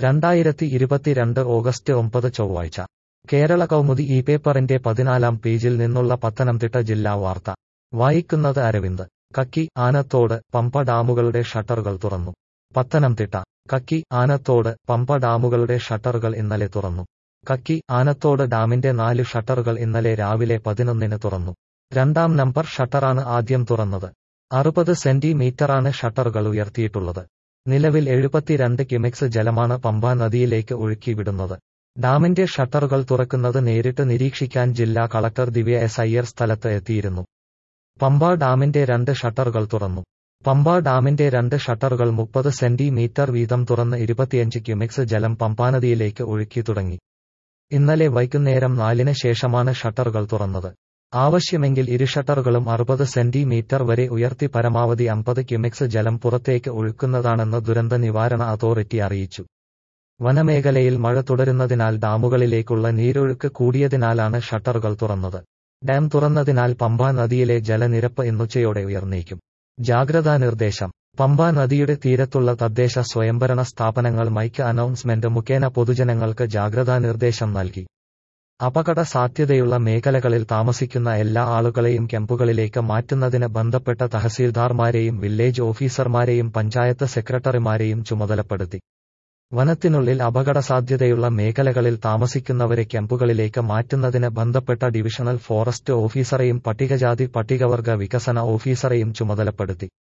രണ്ടായിരത്തി ഇരുപത്തിരണ്ട് ഓഗസ്റ്റ് ഒമ്പത് ചൊവ്വാഴ്ച കേരള കൗമുദി ഈ പേപ്പറിന്റെ പതിനാലാം പേജിൽ നിന്നുള്ള പത്തനംതിട്ട ജില്ലാ വാർത്ത വായിക്കുന്നത് അരവിന്ദ് കക്കി ആനത്തോട് പമ്പ ഡാമുകളുടെ ഷട്ടറുകൾ തുറന്നു പത്തനംതിട്ട കക്കി ആനത്തോട് പമ്പ ഡാമുകളുടെ ഷട്ടറുകൾ ഇന്നലെ തുറന്നു കക്കി ആനത്തോട് ഡാമിന്റെ നാല് ഷട്ടറുകൾ ഇന്നലെ രാവിലെ പതിനൊന്നിന് തുറന്നു രണ്ടാം നമ്പർ ഷട്ടറാണ് ആദ്യം തുറന്നത് അറുപത് സെന്റിമീറ്ററാണ് ഷട്ടറുകൾ ഉയർത്തിയിട്ടുള്ളത് നിലവിൽ എഴുപത്തിരണ്ട് ക്യുമിക്സ് ജലമാണ് പമ്പ നദിയിലേക്ക് ഒഴുക്കി വിടുന്നത് ഡാമിന്റെ ഷട്ടറുകൾ തുറക്കുന്നത് നേരിട്ട് നിരീക്ഷിക്കാൻ ജില്ലാ കളക്ടർ ദിവ്യ എസ് അയ്യർ സ്ഥലത്ത് എത്തിയിരുന്നു പമ്പ ഡാമിന്റെ രണ്ട് ഷട്ടറുകൾ തുറന്നു പമ്പ ഡാമിന്റെ രണ്ട് ഷട്ടറുകൾ മുപ്പത് സെന്റിമീറ്റർ വീതം തുറന്ന് ഇരുപത്തിയഞ്ച് ക്യുമിക്സ് ജലം പമ്പാനദിയിലേക്ക് ഒഴുക്കി തുടങ്ങി ഇന്നലെ വൈകുന്നേരം നാലിന് ശേഷമാണ് ഷട്ടറുകൾ തുറന്നത് ആവശ്യമെങ്കിൽ ഇരു ഷട്ടറുകളും അറുപത് സെന്റിമീറ്റർ വരെ ഉയർത്തി പരമാവധി അമ്പത് ക്യുമിക്സ് ജലം പുറത്തേക്ക് ഒഴുക്കുന്നതാണെന്ന് ദുരന്ത നിവാരണ അതോറിറ്റി അറിയിച്ചു വനമേഖലയിൽ മഴ തുടരുന്നതിനാൽ ഡാമുകളിലേക്കുള്ള നീരൊഴുക്ക് കൂടിയതിനാലാണ് ഷട്ടറുകൾ തുറന്നത് ഡാം തുറന്നതിനാൽ പമ്പ നദിയിലെ ജലനിരപ്പ് ഇന്നുച്ചയോടെ ഉയർന്നേക്കും ജാഗ്രതാ നിർദ്ദേശം പമ്പ നദിയുടെ തീരത്തുള്ള തദ്ദേശ സ്വയംഭരണ സ്ഥാപനങ്ങൾ മൈക്ക് അനൗൺസ്മെന്റ് മുഖേന പൊതുജനങ്ങൾക്ക് ജാഗ്രതാ നിർദ്ദേശം നൽകി അപകട സാധ്യതയുള്ള മേഖലകളിൽ താമസിക്കുന്ന എല്ലാ ആളുകളെയും ക്യാമ്പുകളിലേക്ക് മാറ്റുന്നതിന് ബന്ധപ്പെട്ട തഹസീൽദാർമാരെയും വില്ലേജ് ഓഫീസർമാരെയും പഞ്ചായത്ത് സെക്രട്ടറിമാരെയും ചുമതലപ്പെടുത്തി വനത്തിനുള്ളിൽ അപകട സാധ്യതയുള്ള മേഖലകളിൽ താമസിക്കുന്നവരെ ക്യാമ്പുകളിലേക്ക് മാറ്റുന്നതിന് ബന്ധപ്പെട്ട ഡിവിഷണൽ ഫോറസ്റ്റ് ഓഫീസറെയും പട്ടികജാതി പട്ടികവർഗ വികസന ഓഫീസറെയും ചുമതലപ്പെടുത്തി